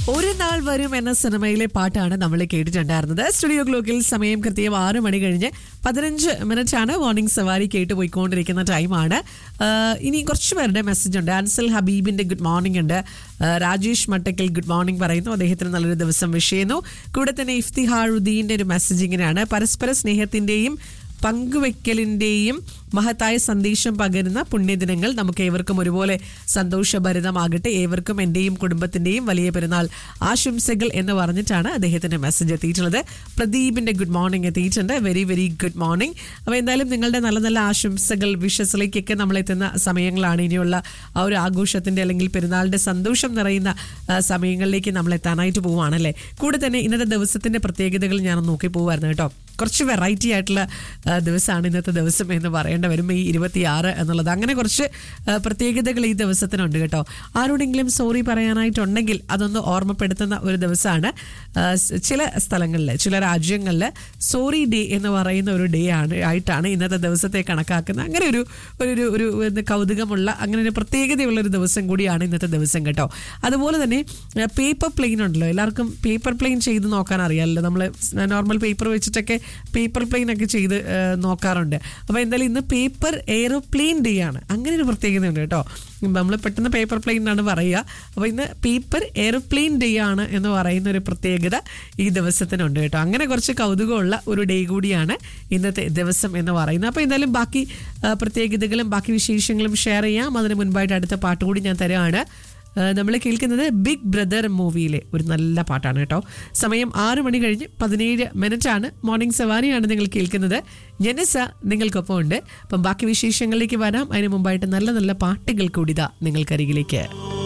ഒരു നാൾ വരും എന്ന സിനിമയിലെ പാട്ടാണ് നമ്മൾ കേട്ടിട്ടുണ്ടായിരുന്നത് സ്റ്റുഡിയോ ക്ലോക്കിൽ സമയം കൃത്യം ആറ് മണി കഴിഞ്ഞ് പതിനഞ്ച് മിനിറ്റ് ആണ് മോർണിംഗ് സവാരി കേട്ട് പോയിക്കൊണ്ടിരിക്കുന്ന ടൈമാണ് ആഹ് ഇനി കുറച്ച് പേരുടെ മെസ്സേജ് ഉണ്ട് അൻസൽ ഹബീബിന്റെ ഗുഡ് മോർണിംഗ് ഉണ്ട് ആഹ് രാജേഷ് മട്ടക്കൽ ഗുഡ് മോർണിംഗ് പറയുന്നു അദ്ദേഹത്തിന് നല്ലൊരു ദിവസം വിഷ് ചെയ്യുന്നു കൂടെ തന്നെ ഇഫ്തിഹാറുദ്ദീന്റെ ഒരു മെസ്സേജ് ഇങ്ങനെയാണ് പരസ്പര സ്നേഹത്തിന്റെയും പങ്കുവെക്കലിന്റെയും മഹത്തായ സന്ദേശം പകരുന്ന പുണ്യദിനങ്ങൾ നമുക്ക് ഏവർക്കും ഒരുപോലെ സന്തോഷഭരിതമാകട്ടെ ഏവർക്കും എന്റെയും കുടുംബത്തിന്റെയും വലിയ പെരുന്നാൾ ആശംസകൾ എന്ന് പറഞ്ഞിട്ടാണ് അദ്ദേഹത്തിന്റെ മെസ്സേജ് എത്തിയിട്ടുള്ളത് പ്രദീപിന്റെ ഗുഡ് മോർണിംഗ് എത്തിയിട്ടുണ്ട് വെരി വെരി ഗുഡ് മോർണിംഗ് അപ്പോൾ എന്തായാലും നിങ്ങളുടെ നല്ല നല്ല ആശംസകൾ വിഷസിലേക്കൊക്കെ നമ്മൾ എത്തുന്ന സമയങ്ങളാണ് ഇനിയുള്ള ആ ഒരു ആഘോഷത്തിന്റെ അല്ലെങ്കിൽ പെരുന്നാളിന്റെ സന്തോഷം നിറയുന്ന ആ, സമയങ്ങളിലേക്ക് നമ്മൾ എത്താനായിട്ട് പോവുകയാണല്ലേ കൂടെ തന്നെ ഇന്നത്തെ ദിവസത്തിന്റെ പ്രത്യേകതകൾ ഞാൻ നോക്കി പോവായിരുന്നു കേട്ടോ കുറച്ച് വെറൈറ്റി ആയിട്ടുള്ള ആ, ദിവസമാണ് ഇന്നത്തെ ദിവസം എന്ന് പറയേണ്ട വരും ഈ ഇരുപത്തിയാറ് എന്നുള്ളത് അങ്ങനെ കുറച്ച് ആ, പ്രത്യേകതകൾ ഈ ദിവസത്തിനുണ്ട് കേട്ടോ ആരോടെങ്കിലും സോറി പറയാനായിട്ടുണ്ടെങ്കിൽ അതൊന്ന് ഓർമ്മപ്പെടുത്തുന്ന ഒരു ദിവസമാണ് ആ, സ് ചില സ്ഥലങ്ങളിൽ ചില രാജ്യങ്ങളിൽ സോറി ഡേ എന്ന് പറയുന്ന ഒരു ഡേ ആണ് ആയിട്ടാണ് ഇന്നത്തെ ദിവസത്തെ കണക്കാക്കുന്നത് അങ്ങനെ ഒരു ഒരു ഒരു ഒരു എന്ത് കൗതുകമുള്ള അങ്ങനെ ഒരു പ്രത്യേകതയുള്ള ഒരു ദിവസം കൂടിയാണ് ഇന്നത്തെ ദിവസം കേട്ടോ അതുപോലെ തന്നെ പേപ്പർ പ്ലെയിൻ ഉണ്ടല്ലോ എല്ലാവർക്കും പേപ്പർ പ്ലെയിൻ ചെയ്ത് നോക്കാൻ അറിയാമല്ലോ നമ്മൾ നോർമൽ പേപ്പർ വെച്ചിട്ടൊക്കെ പേപ്പർ പ്ലെയിൻ ഒക്കെ ചെയ്ത് ആ, നോക്കാറുണ്ട് അപ്പോൾ എന്തായാലും ഇന്ന് പേപ്പർ എയറോപ്ലെയിൻ ഡേ ആണ് അങ്ങനെ ഒരു പ്രത്യേകതയുണ്ട് കേട്ടോ നമ്മൾ പെട്ടെന്ന് പേപ്പർ പ്ലെയിൻ എന്നാണ് പറയുക അപ്പോൾ ഇന്ന് പേപ്പർ എയറോപ്ലെയിൻ ഡേ ആണ് എന്ന് പറയുന്ന ഒരു പ്രത്യേകത ഈ ദിവസത്തിനുണ്ട് കേട്ടോ അങ്ങനെ കുറച്ച് കൗതുകമുള്ള ഒരു ഡേ കൂടിയാണ് ഇന്നത്തെ ദിവസം എന്ന് പറയുന്നത് അപ്പോൾ എന്തായാലും ബാക്കി ആ, പ്രത്യേകതകളും ബാക്കി വിശേഷങ്ങളും ഷെയർ ചെയ്യാം അതിന് മുൻപായിട്ട് അടുത്ത പാട്ട് കൂടി ഞാൻ തരുവാണ് നമ്മൾ കേൾക്കുന്നത് ബിഗ് ബ്രദർ മൂവിയിലെ ഒരു നല്ല പാട്ടാണ് കേട്ടോ സമയം ആറ് മണി കഴിഞ്ഞ് പതിനേഴ് മിനിറ്റ് ആണ് മോർണിംഗ് സവാരിയാണ് നിങ്ങൾ കേൾക്കുന്നത് ജനസ നിങ്ങൾക്കൊപ്പം ഉണ്ട് അപ്പം ബാക്കി വിശേഷങ്ങളിലേക്ക് വരാം അതിന് മുമ്പായിട്ട് നല്ല നല്ല പാട്ടുകൾ കൂടിതാ നിങ്ങൾക്കരികിലേക്ക്